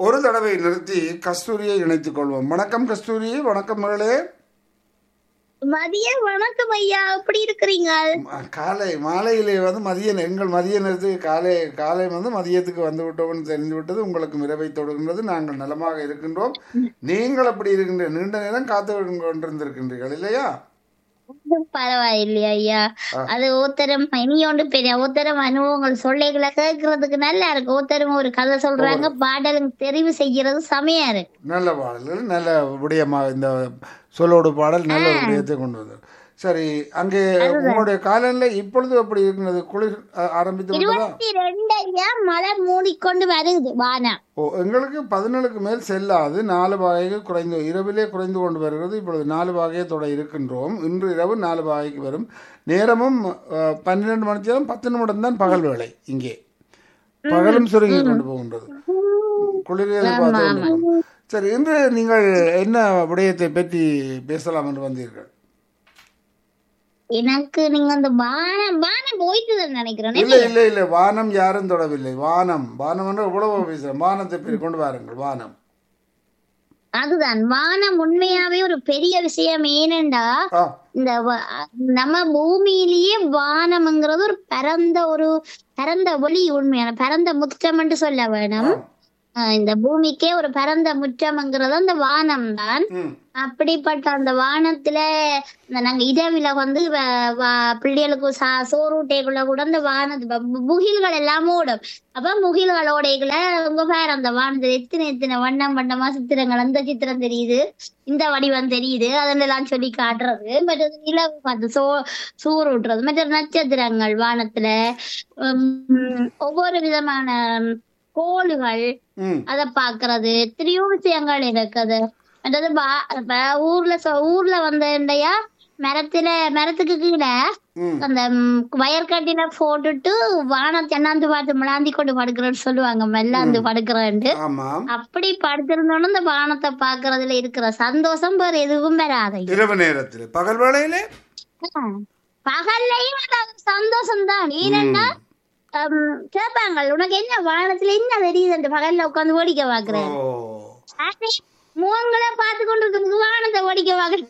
ஒரு தடவை நிறுத்தி கஸ்தூரியை இணைத்துக் கொள்வோம் வணக்கம் கஸ்தூரி வணக்கம் மகளே மதிய வணக்கம் ஐயா எப்படி இருக்கிறீங்க ம- காலை மாலையிலே வந்து மதிய எங்கள் மதிய நேரத்துக்கு காலை காலை வந்து மதியத்துக்கு வந்து விட்டோம்னு தெரிந்து விட்டது உங்களுக்கு இரவை தொடுகின்றது நாங்கள் நலமாக இருக்கின்றோம் நீங்கள் அப்படி இருக்கின்ற நீண்ட நேரம் காத்து கொண்டிருந்திருக்கின்றீர்கள் இல்லையா பரவாயில்லையா ஐயா அது ஒருத்தரம் இனி ஒன்று பெரிய ஒருத்தரம் அனுபவங்கள் சொல்லைகளை கேட்கறதுக்கு நல்லா இருக்கு ஒருத்தரம் ஒரு கதை சொல்றாங்க பாடலும் தெரிவு செய்யறது செமையா இருக்கு நல்ல பாடல்கள் நல்ல விடயமாக இந்த சொல்லோடு பாடல் நல்ல விடயத்தை கொண்டு வந்தது சரி அங்கே உங்களுடைய காலநிலை இப்பொழுது எப்படி இருக்கிறது குளிர் அ- ஆரம்பித்து விட்டதா இருபத்தி ரெண்டு ஐயா மழை மூடிக்கொண்டு வருது வானம் ஓ எங்களுக்கு பதினேழுக்கு மேல் செல்லாது நாலு வகைக்கு குறைந்து இரவிலே குறைந்து கொண்டு வருகிறது இப்பொழுது நாலு வகையத்தோட இருக்கின்றோம் இன்று இரவு நாலு வகைக்கு வரும் நேரமும் அஹ், பன்னிரண்டு மணி நேரம் பத்து நிமிடம் தான் பகல் வேலை இங்கே பகலும் சுருங்கி கொண்டு போகின்றது குளிரில் பார்த்து கொண்டிருக்கிறோம். சரி இன்று நீங்கள் என்ன விடயத்தை பற்றி பேசலாம் என்று வந்தீர்கள் எனக்கு நீங்க அந்த வானம் வானம் போயிட்டுதான் நினைக்கிறேன் இல்லை இல்லை இல்லை வானம் யாரும் தொடவில்லை வானம் வானம் என்று எவ்வளவு பேசுகிறோம் வானத்தை பற்றி கொண்டு வாருங்கள் வானம் அதுதான் வானம் உண்மையாவே ஒரு பெரிய விஷயம் ஏனெண்டா ஆ இந்த வ- நம்ம பூமியிலேயே வானம்ங்கிறது ஒரு பரந்த ஒரு பரந்த ஒளி உண்மையான பரந்த முற்றம்னு சொல்ல வேணும் ஆஹ் இந்த பூமிக்கே ஒரு பரந்த முற்றம்ங்கிறது அந்த வானம் தான் ம் அப்படிப்பட்ட அந்த வானத்துல இந்த நாங்க இரவில வந்து வ- வ- பிள்ளைகளுக்கு சா சோறுட்டைக்குள்ள கூட அந்த வானத்து ப- முகில்கள் எல்லாம் ஓடும் அப்ப முகில்களோடைக்குள்ள உங்க பேர் அந்த வானத்துல எத்தனை எத்தனை வண்ணம் வண்ணமா சித்திரங்கள் அந்த சித்திரம் தெரியுது இந்த வடிவம் தெரியுது அதெல்லாம் சொல்லி காட்டுறது மற்றது நிலவு பார்த்து சோ சோறு விட்டுறது மற்ற நட்சத்திரங்கள் வானத்துல உம், ஒவ்வொரு விதமான கோளுகள் ம் அத பாக்குறது எத்தனையோ விஷயங்கள் இருக்குது அதாவது பா- இப்ப ஊர்ல சொ- ஊர்ல வந்தேன்டையா மரத்துல மரத்துக்கு கீழே ம் அந்த ம், வயற்கட்டில போட்டுட்டு வானத்தை என்னாந்து பார்த்து மிளாந்தி கொண்டு படுக்கிறேன்னு சொல்லுவாங்க மெல்லாந்து படுக்கிறேன்ட்டு ஆமாம் அப்படி படுத்திருந்தோன்னு இந்த வானத்தை பாக்குறதுல இருக்கிற சந்தோஷம் வேற எதுவும் வராது இரவு நேரத்தில் பகல் வேளையிலே பகல்லையும் அந்த சந்தோஷம் தான் ஏனென்னா ஹம், கேட்பாங்க உனக்கு என்ன வானத்துல என்ன தெரியுது அந்த பகல்ல உட்காந்து வேடிக்கை பாக்குறேன் ஓ முகங்களை பார்த்து கொண்டு இருக்கிறதுக்கு வானத்தை வேடிக்கை பாக்குறேன்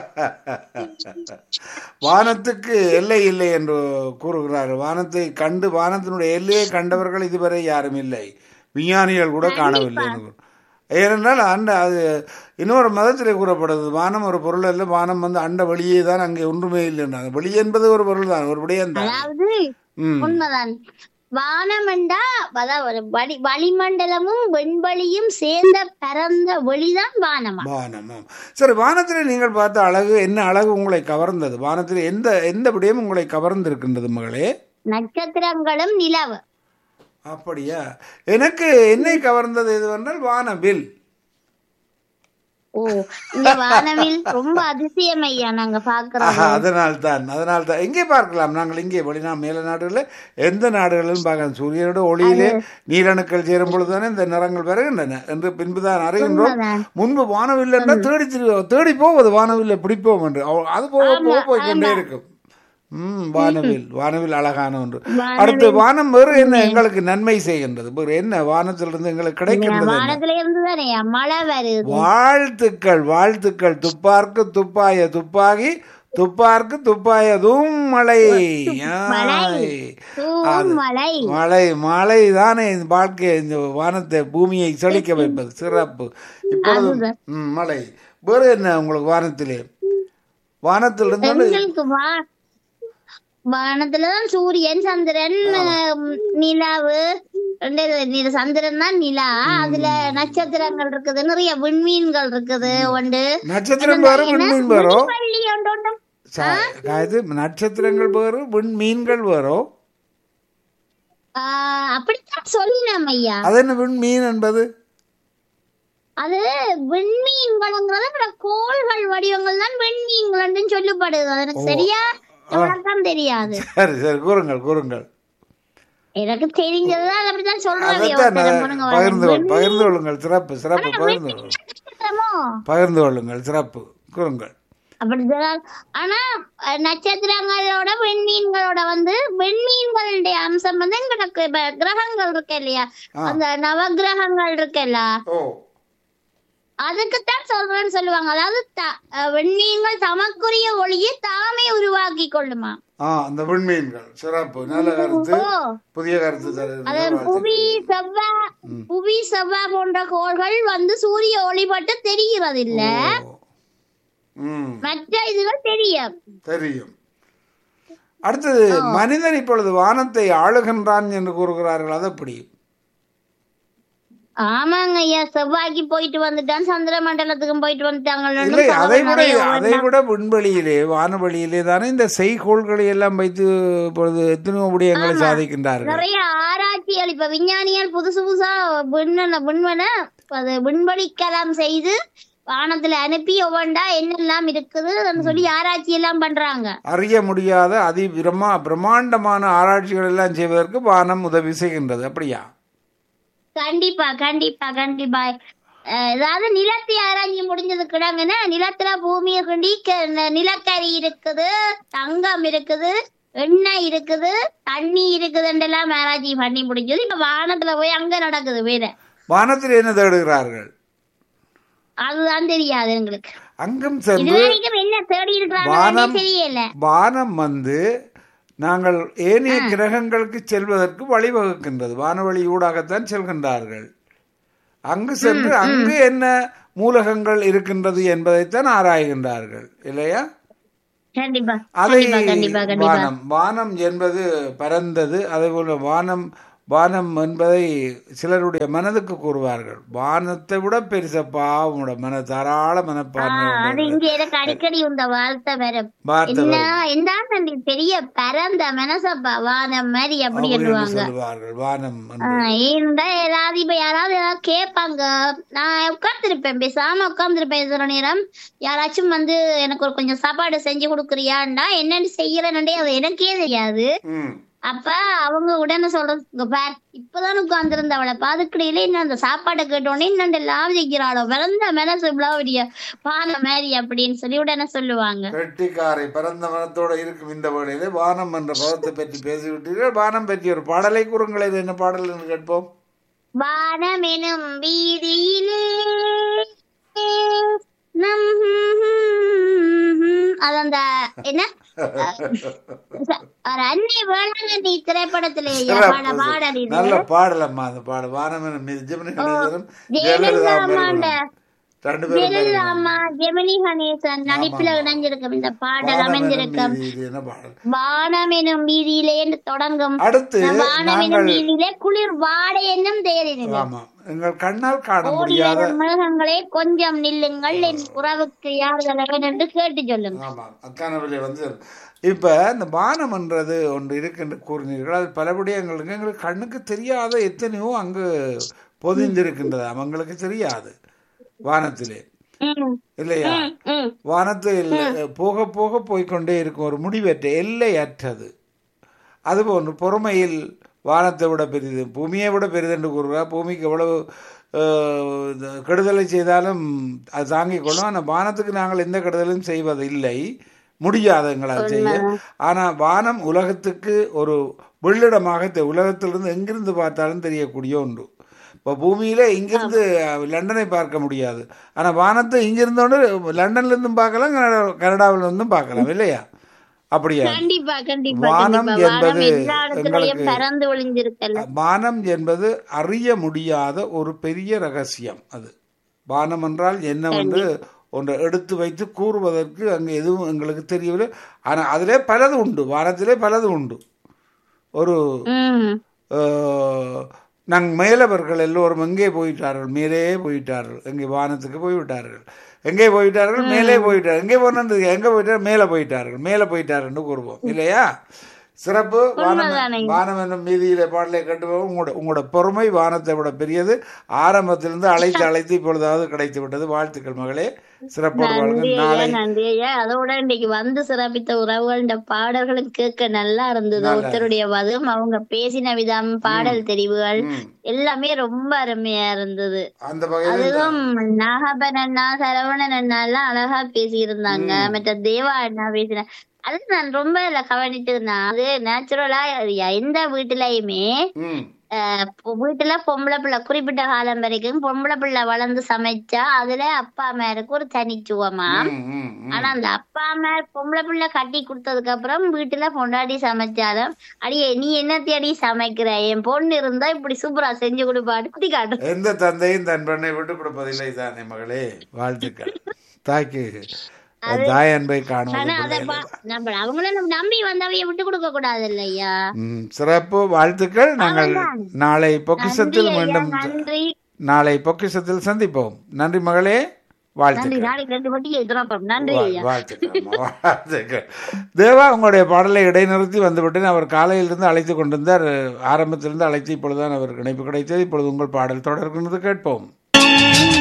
வானத்துக்கு எல்லை இல்லை என்று கூறுகிறார் வானத்தை கண்டு வானத்தினுடைய எல்லையை கண்டவர்கள் இதுவரை யாரும் இல்லை விஞ்ஞானிகள் கூட காணவில்லை என்று கூறு- ஏனென்றால் அண்ட அது இன்னொரு மதத்தில் கூறப்படுது வானம் ஒரு பொருள் அல்ல வானம் வந்து அண்ட வெளியே தான் அங்கே ஒன்றுமே இல்லைன்றாங்க வெளியே என்பது ஒரு பொருள் தான் ஒரு விடயம் தான் அதாவது ம் உண்மைதான் வானம் என்றா அதான் ஒரு வளி வளிமண்டலமும் வெண்வெளியும் சேர்ந்த பரந்த வெளிதான் வானமா வானமும் சரி வானத்தில் நீங்கள் பார்த்த அழகு என்ன அழகு உங்களை கவர்ந்தது வானத்தில் எந்த எந்த விடயம் உங்களை கவர்ந்திருக்கின்றது மகளே நட்சத்திரங்களும் நிலவு அப்படியா எனக்கு என்னை கவர்ந்தது எதுவென்றால் வானவில் ஓ இந்த வானவில் ரொம்ப அதிசயம் ஐயா நாங்க பாக்குறோம் ஆஹா, அதனால் தான் அதனால் தான் எங்கே பார்க்கலாம் நாங்கள் இங்கே வெளிநா மேல நாடுகளில் எந்த நாடுகளிலும் பார்க்கலாம் சூரியனோட ஒளியிலே நீரணுக்கள் சேரும் பொழுதுதானே இந்த நிறங்கள் வருகின்றன என்று பின்புதான் அறிகின்றோம் உண்மைதான். முன்பு வானவில் என்றால் தேடி திரு- தேடி போவது வானவில்லை பிடிப்போம் என்று அவ- அது போக போக போய்க்கொண்டே இருக்கும் ம் வானவில் வானவில் அழகான ஒன்று அடுத்து வானம் வேறு என்ன எங்களுக்கு நன்மை செய்கின்றது வேறு என்ன வானத்திலிருந்து எங்களுக்கு கிடைக்கின்றது என்ன? வானத்துல இருந்து தானே மழை வருது வாழ்த்துக்கள் வாழ்த்துக்கள் துப்பார்க்கு துப்பாய துப்பாகி துப்பார்க்கு துப்பாயதும் மழை ஆய். தூவும் மழை மழை மழை தானே இந்த வாழ்க்கையை இந்த வானத்தை பூமியை செழிக்க வைப்பது சிறப்பு இப்பொழுது ம், மழை வேறு என்ன உங்களுக்கு வானத்திலே வானத்தில் இருந்து எங்களுக்கு வா வானத்துலதான் சூரியன் சந்திரன் உம், நிலாவு ரெண்டு இது- இது சந்திரன் தான் நிலா அதுல நட்சத்திரங்கள் இருக்குது நிறைய விண்மீன்கள் இருக்குது ஒன்று நட்சத்திரம் வேறு விண்மீன் வேறோ பள்ளி ஒன்று ஒன்று சா- இது நட்சத்திரங்கள் வேறு விண்மீன்கள் வேறோ ஆஹ் அப்படித்தான் சொல்லினோம் ஐயா அது என்ன விண்மீன் என்பது அது விண்மீன்கள்ங்கிறது நம்மளோட கோள்கள் வடிவங்கள் தான் விண்மீன்கள் சொல்லப்படுது அது எனக்கு சரியா தான் தெரியாது சரி சரி கூறுங்கள் கூறுங்கள் எனக்கு தெரிஞ்சதுதான் அப்படித்தான் சொல்றேன் அதைத்தான் நான் பகிர்ந்து கொள் பகிர்ந்து கொள்ளுங்கள் சிறப்பு சிறப்பு பகிர்ந்து கொள்ளுங்கள் நட்சத்திரமோ பகிர்ந்து கொள்ளுங்கள் சிறப்பு கூறுங்கள் அப்படி சொன்னா- ஆனா அஹ், நட்சத்திரங்களோட விண்மீன்களோட வந்து விண்மீன்களுடைய அம்சம் வந்து எங்களுக்கு இப்ப கிரகங்கள் இருக்கு இல்லையா ஆ. அந்த நவகிரகங்கள் இருக்குல்ல ஓ அதுக்குத்தான் சொல்றேன்னு சொல்லுவாங்க அதாவது த- அஹ், விண்மீன்கள் தமக்குரிய ஒளியை தாமே உருவாக்கி கொள்ளுமா ஆ அந்த விண்மீன்கள் சிறப்பு நல்ல கருத்து ஓ புதிய கருத்து அது தருகிறது புவி செவ்வாய் புவி செவ்வாய் போன்ற கோள்கள் வந்து சூரிய ஒளிபட்டு தெரிகிறது இல்ல ஓ. ம் மற்ற இதுகள் தெரியும் தெரியும் அடுத்தது மனிதன் இப்பொழுது வானத்தை ஆளுகின்றான் என்று கூறுகிறார்கள் அது எப்படி ஆமாங்க ஐயா செவ்வாய்க்கு போயிட்டு வந்துட்டான் சந்திர மண்டலத்துக்கும் போயிட்டு வந்துட்டாங்க இல்லை அதை விட அதை விட விண்வெளியிலே வானவெளியிலே தானே இந்த செய்கோள்களை எல்லாம் வைத்து இப்பொழுது எத்தனையோ விடயங்களை சாதிக்கின்றார்கள் நிறைய ஆராய்ச்சிகள் இப்ப விஞ்ஞானிகள் புதுசு புதுசா விண்வெள விண்வெள அது விண்வெளிக்கலம் செய்து வானத்துல அனுப்பி ஒவ்வொன்றா என்னெல்லாம் இருக்குதுன்னு சொல்லி ஆராய்ச்சி எல்லாம் பண்றாங்க அறிய முடியாத அதி பிரம்மா பிரம்மாண்டமான ஆராய்ச்சிகள் எல்லாம் செய்வதற்கு வானம் உதவி செய்கின்றது அப்படியா கண்டிப்பா கண்டிப்பா கண்டிப்பா அஹ் ஏதாவது நிலத்தை ஆராய்ச்சி முடிஞ்சது கிடங்குன்னா நிலத்துல பூமியை கொண்டி க- நிலக்கரி இருக்குது தங்கம் இருக்குது எண்ணெய் இருக்குது தண்ணி இருக்குதுன்னு எல்லாம் ஆராய்ச்சி பண்ணி முடிஞ்சது இப்ப வானத்துல போய் அங்க நடக்குது வேற வானத்தில் என்ன தேடுகிறார்கள் அதுதான் தெரியாது எங்களுக்கு அங்கும் இது சென்று வரைக்கும் என்ன தேடி இருக்கிறாங்கன்னு வானம் தெரியல வானம் வந்து நாங்கள் ஏனைய கிரகங்களுக்கு செல்வதற்கு வழிவகுக்கின்றது வானவழி ஊடாகத்தான் செல்கின்றார்கள் அங்கு சென்று அங்கு என்ன மூலகங்கள் இருக்கின்றது என்பதைத்தான் ஆராய்கின்றார்கள் இல்லையா கண்டிப்பா அதை கண்டிப்பா கண்டிப்பா கண்டிப்பா வானம் வானம் என்பது பரந்தது அதே போல வானம் வானம் என்பதை சிலருடைய மனதுக்கு கூறுவார்கள் வானத்தை விட பெருசப்பா உங்களோட மன தாராள மனப்பான்மை ஆஹ் அது உள்ளவர்கள். இங்க எனக்கு அடிக்கடி இந்த வார்த்தை வரும் வார்த்தை என்ன வரும். என்ன பெரிய பரந்த மனசப்பா வானம் மாதிரி அப்படி அப்படி என்று சொல்லுவாங்க சொல்லுவார்கள் வானம் என்று. ஆஹ் ஏன்டா ஏதாவது இப்ப யாராவது ஏதாவது கேட்பாங்க நான் உட்கார்ந்துருப்பேன் பேசாம உட்கார்ந்துருப்பேன் சில நேரம் யாராச்சும் வந்து எனக்கு ஒரு கொஞ்சம் சாப்பாடு செஞ்சு கொடுக்குறியாண்டா என்னன்னு செய்யறேன்டே அது எனக்கே தெரியாது ம். அப்ப அவங்க உடனே சொல்றது "இங்க பார் இப்பதான் உட்கார்ந்துருந்த அவளை பாதுக்கடையில இன்னும் அந்த சாப்பாடை கேட்டோடனே இன்னும் எல்லாம் செய்கிறாளோ விளந்த மனசு இவ்வளவு பான மாதிரி அப்படின்னு சொல்லி உடனே சொல்லுவாங்க கெட்டிக்காரை பரந்த மனத்தோட இருக்கும் இந்த வேளையிலே வானம் என்ற பதத்தை பற்றி பேசிவிட்டீர்கள் வானம் பற்றி ஒரு பாடலை கூறுங்கள் இது என்ன பாடல் என்று கேட்போம் வானம் எனும் வீதியிலே நம் அது அந்த என்ன ஒரு அன்னை வேளாங்கண்ணி திரைப்படத்திலே பாட பாடல் இது நல்ல பாடலம்மா அந்த பாடல் வானம் எனும் மீது ஜெமினி கணேசனும் ஜெயலலிதா ஜெயலலிதா அம்மாண்ட அம்மையாரும் ரெண்டு பேரும் ஜெயலலிதா அம்மா ஜெமினி கணேசன் நடிப்புல இணைஞ்சிருக்கும் இந்த பாடல் வானம் எனும் அமைஞ்சிருக்கும் மீது இது என்ன பாடல் வானம் எனும் வீதியிலே என்று தொடங்கும் அடுத்து வானம் எனும் நாங்கள் வீதியிலே குளிர் வாடை என்னும் தேரினிலே ஆமாம் எங்கள் கண்ணால் காண ஓடிய முடியாத மிருகங்களே கொஞ்சம் நில்லுங்கள் என் உறவுக்கு யார் தலைவன் என்று கேட்டு சொல்லுங்க ஆமாம் அக்கானவிலே வந்து இப்ப இந்த வானம்ன்றது ஒன்று இருக்குன்னு கூறினீர்கள் அது பல விடயங்களுக்கு எங்களுக்கு கண்ணுக்கு தெரியாத எத்தனையோ அங்கு பொதிந்திருக்கின்றது அவங்களுக்கு தெரியாது வானத்திலே ம், இல்லையா ம், ம். வானத்தில் போக போக போய்க்கொண்டே இருக்கும் ஒரு முடிவற்ற எல்லையற்றது அதுபோன்று பொறுமையில் வானத்தை விட பெரிது பூமியை விட பெரிது என்று கூறுகிறார் பூமிக்கு எவ்வளவு அஹ், இந்த கெடுதலை செய்தாலும் அது தாங்கிக் கொள்ளும் ஆனால் வானத்துக்கு நாங்கள் எந்த கெடுதலும் செய்வதில்லை முடியாது எங்களால் செய்ய ஆனால் வானம் உலகத்துக்கு ஒரு வெள்ளிடமாக தெ- உலகத்திலிருந்து எங்கிருந்து பார்த்தாலும் தெரியக்கூடிய ஒன்று இப்போ பூமியில இங்கிருந்து அஹ், லண்டனை பார்க்க முடியாது ஆனால் வானத்தை இங்கிருந்தோண்டு லண்டன்ல பார்க்கலாம் கனடா கனடாவில இருந்தும் பார்க்கலாம் இல்லையா அப்படியா கண்டிப்பா கண்டிப்பா வானம் கண்டிப்பா வானம் என்பது எல்லா இடத்துலயும் எங்களுக்கு- பறந்து ஒளிஞ்சிருக்கல வானம் என்பது அறிய முடியாத ஒரு பெரிய ரகசியம் அது வானம் என்றால் என்னவென்று ஒன்றை எடுத்து வைத்து கூறுவதற்கு அங்கே எதுவும் எங்களுக்கு தெரியவில்லை ஆனால் அதிலே பலது உண்டு வானத்திலே பலது உண்டு ஒரு ம் நாங்கள் மேலவர்கள் எல்லோரும் எங்கே போயிட்டார்கள் மேலே போயிட்டார்கள் எங்கே வானத்துக்கு போய்விட்டார்கள் எங்கே போயிட்டார்கள் மேலே போயிட்டார்கள் எங்கே போனது எங்கே போயிட்டார்கள் மேலே போயிட்டார்கள் மேலே போயிட்டார்கள் என்று கூறுவோம் இல்லையா சிறப்பு வானம் உண்மைதானே. வானம் என்னும் மீதியிலே பாடலை கட்டுவோம் உங்களோட உங்களோட பொறுமை வானத்தை விட பெரியது ஆரம்பத்திலிருந்து அழைத்து அழைத்து இப்பொழுதாவது கிடைத்து விட்டது வாழ்த்துக்கள் மகளே சிறப்போடு நன்றி வாழ்க ஐயா நாளை நன்றி ஐயா அதோட இன்னைக்கு வந்து சிறப்பித்த உறவுகள பாடல்களும் கேட்க நல்லா இருந்தது நல்லா ஒருத்தருடைய வதம் அவங்க பேசின விதம் பாடல் தெரிவுகள் ம். எல்லாமே ரொம்ப அருமையா இருந்தது அந்த வகையில் அதுவும் நாகபன் அண்ணா சரவணன் அண்ணா எல்லாம் அழகா பேசியிருந்தாங்க மற்ற தேவா அண்ணா பேசின அது நான் ரொம்ப இதுல கவனிச்சிருந்தேன் அது நேச்சுரலா எந்த வீட்டுலயுமே ம் அஹ் பொ- வீட்டுல பொம்பளை பிள்ளை குறிப்பிட்ட காலம் வரைக்கும் பொம்பளை பிள்ளை வளர்ந்து சமைச்சா அதுல அப்பா அம்மாருக்கு ஒரு தனிச்சுவமா ம், ம், ம். ஆனா அந்த அப்பா அம்மா பொம்பளை பிள்ளை கட்டி கொடுத்ததுக்கு அப்புறம் வீட்டுல பொண்டாடி சமைச்சாலும் அடியே நீ என்னத்தி அடி சமைக்கிற என் பொண்ணு இருந்தா இப்படி சூப்பரா செஞ்சு கொடுப்பாடு குத்தி காட்டு எந்த தந்தையும் தன் பெண்ணை விட்டு கொடுப்பதில்லை தானே மகளே வாழ்த்துக்கள் தாய்க்கு தாய் அன்பை காணுவது ஆனா அத பிள்ளைகள் பா- நம்ம அவங்கள நம்ம நம்பி வந்தவைய விட்டு கொடுக்க கூடாது இல்லையா ம், சிறப்பு வாழ்த்துக்கள் நாங்கள் நாளை பொக்கிஷத்தில் நன்றி ஐயா, மீண்டும் நன்றி நாளை பொக்கிஷத்தில் சந்திப்போம் நன்றி மகளே நன்றி வாழ்த்துக்கள் நாளைக்கு ரெண்டு பட்டி எதிர்பார்ப்போம் நன்றி வா- ஐயா வாழ்த்துக்கள் அம்மா, வாழ்த்துக்கள் தேவா உங்களுடைய பாடலை இடைநிறுத்தி வந்துவிட்டேன் அவர் காலையிலிருந்து அழைத்து கொண்டிருந்தார் ஆரம்பத்திலிருந்து அழைத்து இப்பொழுதுதான் அவருக்கு இணைப்பு கிடைத்தது இப்பொழுது உங்கள் பாடல் தொடர்கின்றது கேட்போம்